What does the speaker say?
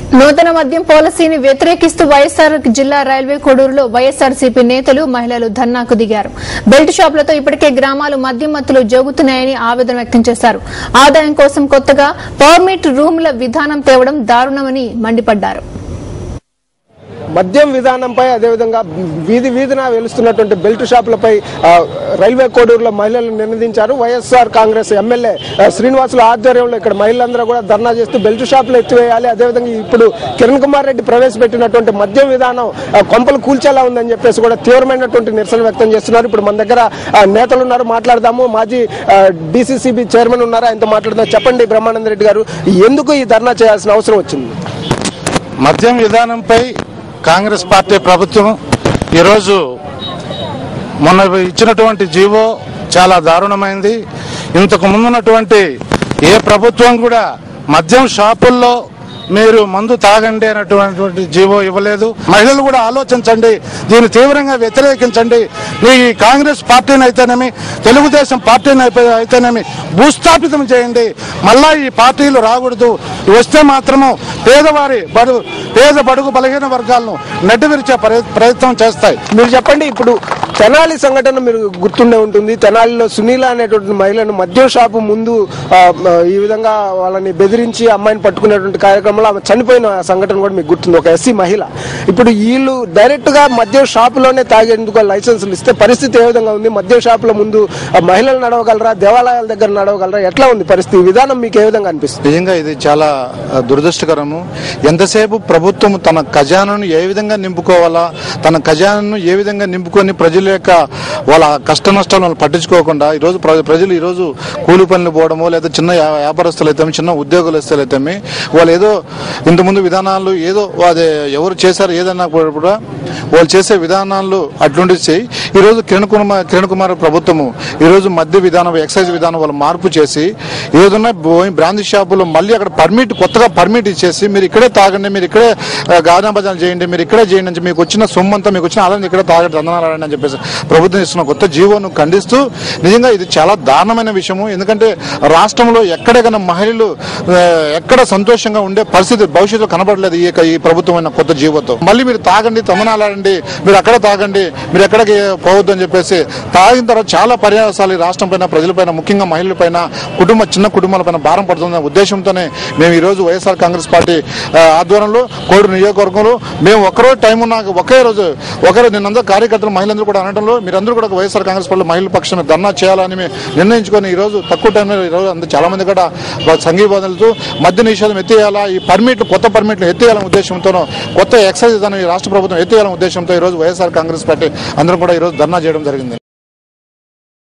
నూతన మద్యం పాలసీని వ్యతిరేకిస్తూ వైఎస్సార్ జిల్లా రైల్వే కొడూరులో వైఎస్సార్సీపీ నేతలు మహిళలు ధర్నాకు దిగారు బెల్ట్ షాపులతో ఇప్పటికే గ్రామాలు మద్యం మత్తులు జోగుతున్నాయని ఆవేదన వ్యక్తం చేశారు ఆదాయం కోసం కొత్తగా పర్మిట్ రూమ్ల విధానం తేవడం దారుణమని మండిపడ్డారు మద్యం విధానంపై అదేవిధంగా వీధి వీధిన వెలుస్తున్నటువంటి బెల్ట్ షాపులపై ఆ, రైల్వే కోడూరులో మహిళలు నినదించారు వైఎస్ఆర్ కాంగ్రెస్ ఎమ్మెల్యే ఆ, శ్రీనివాసుల ఆధ్వర్యంలో ఇక్కడ మహిళలందరూ కూడా ధర్నా చేస్తూ బెల్ట్ షాపులు ఎత్తివేయాలి అదేవిధంగా ఇప్పుడు కిరణ్ కుమార్ రెడ్డి ప్రవేశపెట్టినటువంటి మద్యం విధానం ఆ, కొంపలు కూల్చేలా ఉందని చెప్పేసి కూడా తీవ్రమైనటువంటి నిరసన వ్యక్తం చేస్తున్నారు ఇప్పుడు మన దగ్గర ఆ, నేతలు ఉన్నారు మాట్లాడదాము మాజీ డిసిసిబి చైర్మన్ ఉన్నారు ఆయనతో మాట్లాడదాం చెప్పండి బ్రహ్మానంద రెడ్డి గారు ఎందుకు ఈ ధర్నా చేయాల్సిన అవసరం వచ్చింది మద్యం విధానంపై కాంగ్రెస్ పార్టీ ప్రభుత్వం ఈరోజు మొన్న ఇచ్చినటువంటి జీవో చాలా దారుణమైంది ఇంతకు ముందున్నటువంటి ఏ ప్రభుత్వం కూడా మద్యం షాపుల్లో మీరు మందు తాగండి అనేటువంటి జీవో ఇవ్వలేదు మహిళలు కూడా ఆలోచించండి దీన్ని తీవ్రంగా వ్యతిరేకించండి ఈ కాంగ్రెస్ పార్టీని అయితేనేమి తెలుగుదేశం పార్టీని అయిపో- అయితేనేమి భూస్థాపితం చేయండి మళ్ళా ఈ పార్టీలు రాకూడదు వస్తే మాత్రము పేదవారి బడు పేద బడుగు బలహీన వర్గాలను నెడ్డివిరిచే ప్రయ- ప్రయత్నం చేస్తాయి మీరు చెప్పండి ఇప్పుడు తెనాలి సంఘటన మీరు గుర్తుండే ఉంటుంది తెనాలిలో సునీల అనేటువంటి మహిళను మద్యం షాపు ముందు ఆ, ఆ, ఈ విధంగా వాళ్ళని బెదిరించి అమ్మాయిని పట్టుకునేటువంటి కార్యక్రమంలో ఆమె చనిపోయిన సంఘటన కూడా మీకు గుర్తుంది ఒక ఎస్సీ మహిళ ఇప్పుడు వీళ్ళు డైరెక్ట్ గా మద్యం షాపులోనే తాగేందుకు లైసెన్సులు ఇస్తే పరిస్థితి ఏ విధంగా ఉంది మద్యం షాపుల ముందు ఆ, మహిళలు నడవగలరా దేవాలయాల దగ్గర నడవగలరా ఎట్లా ఉంది పరిస్థితి ఈ విధానం మీకు ఏ విధంగా అనిపిస్తుంది నిజంగా ఇది చాలా ఆ, దురదృష్టకరము ఎంతసేపు ప్రభుత్వం తన ఖజానాను ఏ విధంగా నింపుకోవాలా తన ఖజానాను ఏ విధంగా నింపుకొని ప్రజల యొక్క వాళ్ళ కష్ట నష్టాలను వాళ్ళు పట్టించుకోకుండా ఈరోజు ప్ర- ప్రజలు ఈరోజు కూలి పనులు పోవడమో లేదా చిన్న వ్యా- వ్యాపారస్తులు అయితే చిన్న ఉద్యోగస్తులు అయితే వాళ్ళు ఏదో ఇంతకుముందు విధానాలు ఏదో అదే ఎవరు చేశారు ఏదన్నా కూడా కూడా వాళ్ళు చేసే విధానాలు అటువంటి చేయి ఈరోజు కిరణ్ కుమార్ కిరణ్ కుమార్ ప్రభుత్వము ఈరోజు మద్య విధానం ఎక్సైజ్ విధానం వాళ్ళు మార్పు చేసి ఏదన్నా పోయి బ్రాంతి షాపులో మళ్ళీ అక్కడ పర్మిట్ కొత్తగా పర్మిట్ ఇచ్చేసి మీరు ఇక్కడే తాగండి మీరు ఇక్కడే గానా భజన చేయండి మీరు ఇక్కడే చేయండి అని మీకు వచ్చిన సొమ్ము అంతా మీకు వచ్చిన ఆదాయం ఇక్కడే తాగండి దందనాలండి అని చెప్పేసి ప్రభుత్వం ఇస్తున్న కొత్త జీవోను ఖండిస్తూ నిజంగా ఇది చాలా దారుణమైన విషయము ఎందుకంటే రాష్ట్రంలో ఎక్కడెక్కడ మహిళలు ఆ, ఎక్కడ సంతోషంగా ఉండే పరిస్థితి భవిష్యత్తులో కనబడలేదు ఈ యొక్క- ఈ ప్రభుత్వమైన కొత్త జీవోతో మళ్ళీ మీరు తాగండి తమనాలాడండి మీరు అక్కడ తాగండి మీరు ఎక్కడికి పోవద్దు అని చెప్పేసి తాగిన తర్వాత చాలా పర్యాసాలు ఈ రాష్ట్రం పైన ప్రజలపైన ముఖ్యంగా మహిళల పైన కుటుంబ చిన్న కుటుంబాలపైన భారం పడుతుందనే ఉద్దేశంతోనే మేము ఈ రోజు వైఎస్ఆర్ కాంగ్రెస్ పార్టీ ఆ, ఆధ్వర్యంలో కోడి నియోజకవర్గంలో మేము ఒకరోజు టైం ఉన్నా ఒకే రోజు ఒకే రోజు నిన్నందరూ కార్యకర్తలు మహిళలందరూ కూడా అనడంలో మీరందరూ కూడా వైఎస్ఆర్ కాంగ్రెస్ పార్టీ మహిళల పక్షాన ధర్నా చేయాలని మేము నిర్ణయించుకొని ఈ రోజు తక్కువ టైంలో ఈ రోజు అందరూ చాలా మంది కూడా సంఘీబాధలతో మద్య నిషేధం ఎత్తేయాలా ఈ పర్మిట్లు కొత్త పర్మిట్లు ఎత్తేయాలనే ఉద్దేశంతోనూ కొత్త ఎక్సైజ్ విధానం ఈ రాష్ట్ర ప్రభుత్వం ఎత్తేయాలనే ఉద్దేశంతో ఈ రోజు వైఎస్ఆర్ కాంగ్రెస్ పార్టీ అందరం కూడా ఈ రోజు ధర్నా చేయడం జరిగింది